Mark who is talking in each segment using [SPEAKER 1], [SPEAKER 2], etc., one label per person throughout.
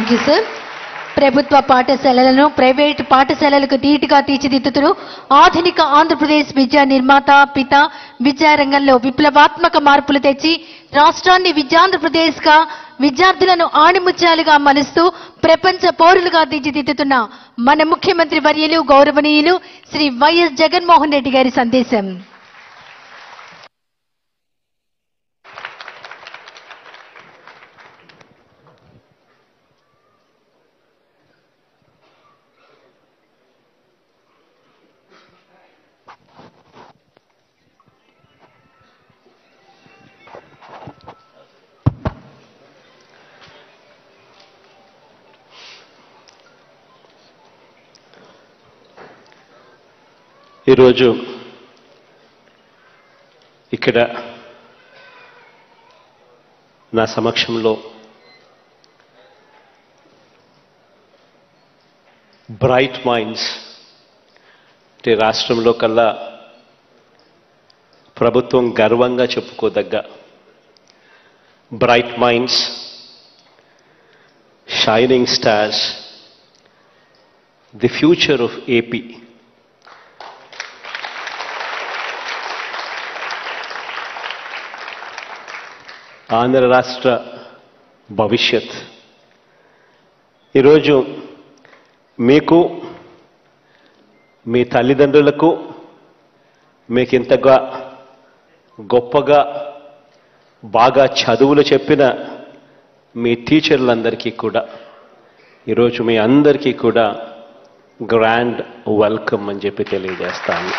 [SPEAKER 1] thank you sir ప్రభుత్వ పాఠశాలలను private పాఠశాలలకు ధీటుగా తీర్చిదిద్దుతూ ఆధునిక ఆంధ్రప్రదేశ్ విద్యా నిర్మాత పిత విద్యారంగంలో విప్లవాత్మక మార్పులు తెచ్చి రాష్ట్రాన్ని విద్యాంధ్రప్రదేశ్ గా విద్యార్థులను ఆణిముత్యాలుగా మలుస్తూ ప్రపంచ పౌరులుగా తీర్చిదిద్దుతున్న మన ముఖ్యమంత్రి వర్యులు గౌరవనీయులు శ్రీ వైఎస్ జగన్మోహన్ రెడ్డి గారి సందేశం
[SPEAKER 2] ఈరోజు ఇక్కడ నా సమక్షంలో బ్రైట్ మైండ్స్ అంటే రాష్ట్రంలో కల్లా ప్రభుత్వం గర్వంగా చెప్పుకోదగ్గ bright minds shining stars the future of AP Andhra రాష్ట్ర భవిష్యత్ ఈరోజు మీకు మీ తల్లిదండ్రులకు మీకు ఇంతగా గొప్పగా బాగా చదువులు చెప్పిన మీ టీచర్లందరికీ కూడా ఈరోజు మీ అందరికీ కూడా గ్రాండ్ వెల్కమ్ అని చెప్పి తెలియజేస్తాను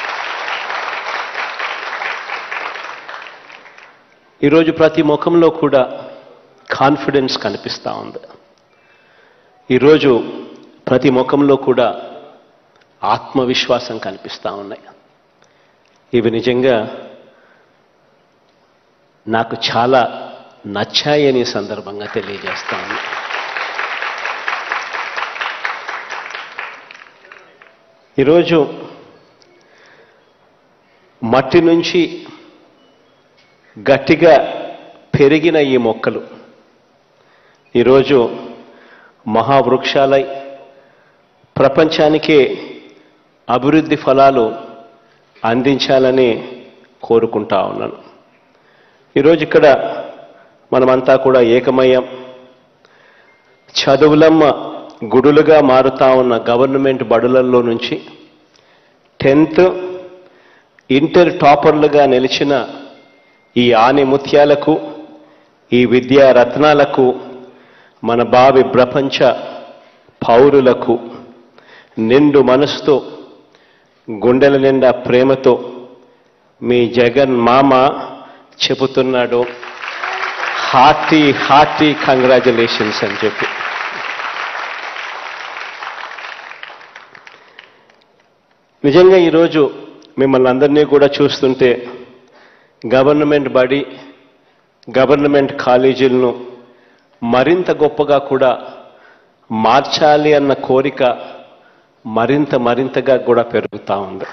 [SPEAKER 2] ఈరోజు ప్రతి ముఖంలో కూడా కాన్ఫిడెన్స్ కనిపిస్తూ ఉంది ఈరోజు ప్రతి ముఖంలో కూడా ఆత్మవిశ్వాసం కనిపిస్తూ ఉన్నాయి ఇవి నిజంగా నాకు చాలా నచ్చాయని ఈ సందర్భంగా తెలియజేస్తాను ఈరోజు మట్టి నుంచి గట్టిగా పెరిగిన ఈ మొక్కలు ఈరోజు మహావృక్షాలై ప్రపంచానికే అభివృద్ధి ఫలాలు అందించాలని కోరుకుంటా ఉన్నాను ఈరోజు ఇక్కడ మనమంతా కూడా ఏకమయ్యాం చదువులమ్మ గుడులుగా మారుతా ఉన్న గవర్నమెంట్ బడులలో నుంచి టెన్త్ ఇంటర్ టాపర్లుగా నిలిచిన ఈ ఆని ముత్యాలకు ఈ విద్యా రత్నాలకు మన భావి ప్రపంచ పౌరులకు నిండు మనసుతో గుండెల నిండా ప్రేమతో మీ జగన్ మామ చెబుతున్నాడు హార్టీ హార్టీ కంగ్రాచులేషన్స్ అని చెప్పి నిజంగా ఈరోజు మిమ్మల్ని అందరినీ కూడా చూస్తుంటే గవర్నమెంట్ బడి గవర్నమెంట్ కాలేజీలను మరింత గొప్పగా కూడా మార్చాలి అన్న కోరిక మరింత మరింతగా కూడా పెరుగుతూ ఉంది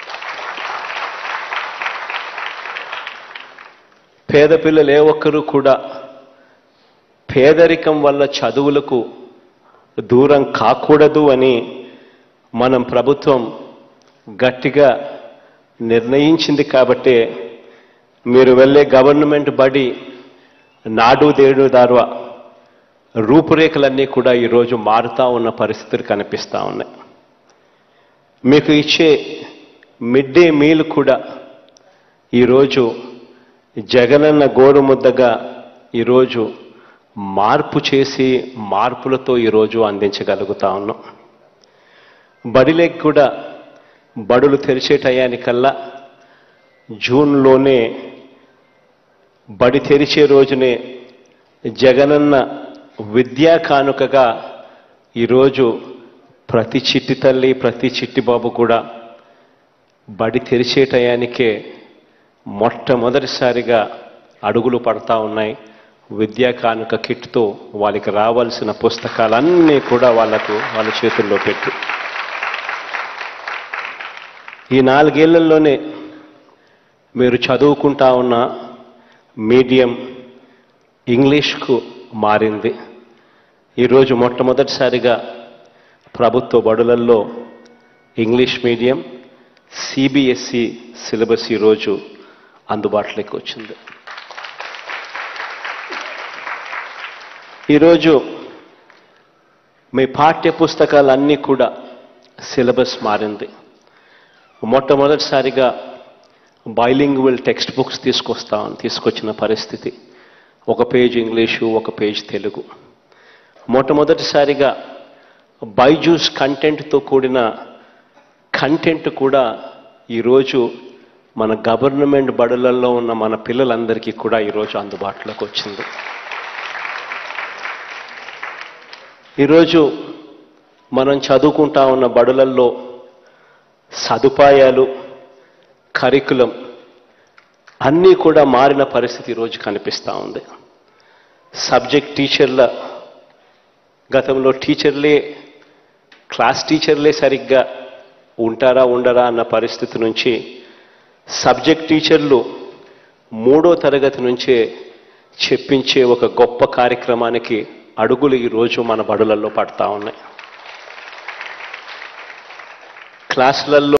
[SPEAKER 2] పేద పిల్లలు ఏ ఒక్కరూ కూడా పేదరికం వల్ల చదువులకు దూరం కాకూడదు అని మనం ప్రభుత్వం గట్టిగా నిర్ణయించింది కాబట్టే మీరు వెళ్ళే గవర్నమెంట్ బడి నాడు దేడు దారువ రూపురేఖలన్నీ కూడా ఈరోజు మారుతా ఉన్న పరిస్థితులు కనిపిస్తూ ఉన్నాయి మీకు ఇచ్చే మిడ్ డే మీల్ కూడా ఈరోజు జగనన్న గోరుముద్దగా ఈరోజు మార్పు చేసి మార్పులతో ఈరోజు అందించగలుగుతా ఉన్నాం బడిలోకి కూడా బడులు తెరిచే టయానికల్లా జూన్లోనే బడి తెరిచే రోజునే జగనన్న విద్యా కానుకగా ఈరోజు ప్రతి చిట్టి తల్లి ప్రతి చిట్టి బాబు కూడా బడి తెరిచే టయానికే మొట్టమొదటిసారిగా అడుగులు పడతా ఉన్నాయి విద్యా కానుక కిట్తో వాళ్ళకి రావాల్సిన పుస్తకాలన్నీ కూడా వాళ్ళకు వాళ్ళ చేతుల్లో పెట్టి ఈ నాలుగేళ్లలోనే మీరు చదువుకుంటా ఉన్న మీడియం ఇంగ్లీష్కు మారింది ఈరోజు మొట్టమొదటిసారిగా ప్రభుత్వ బడులల్లో ఇంగ్లీష్ మీడియం సిబిఎస్ఈ సిలబస్ ఈరోజు అందుబాటులోకి వచ్చింది ఈరోజు మీ పాఠ్య పుస్తకాలన్నీ కూడా సిలబస్ మారింది మొట్టమొదటిసారిగా బైలింగ్వల్ టెక్స్ట్ బుక్స్ తీసుకొస్తామని తీసుకొచ్చిన పరిస్థితి ఒక పేజ్ ఇంగ్లీషు ఒక పేజ్ తెలుగు మొట్టమొదటిసారిగా బైజూస్ కంటెంట్తో కూడిన కంటెంట్ కూడా ఈరోజు మన గవర్నమెంట్ బడులలో ఉన్న మన పిల్లలందరికీ కూడా ఈరోజు అందుబాటులోకి వచ్చింది ఈరోజు మనం చదువుకుంటా ఉన్న బడులల్లో సదుపాయాలు కరికులం అన్నీ కూడా మారిన పరిస్థితి ఈరోజు కనిపిస్తూ ఉంది సబ్జెక్ట్ టీచర్ల గతంలో టీచర్లే క్లాస్ టీచర్లే సరిగ్గా ఉంటారా ఉండరా అన్న పరిస్థితి నుంచి సబ్జెక్ట్ టీచర్లు మూడో తరగతి నుంచే చెప్పించే ఒక గొప్ప కార్యక్రమానికి అడుగులు ఈరోజు మన బడులలో పడతా ఉన్నాయి క్లాసులలో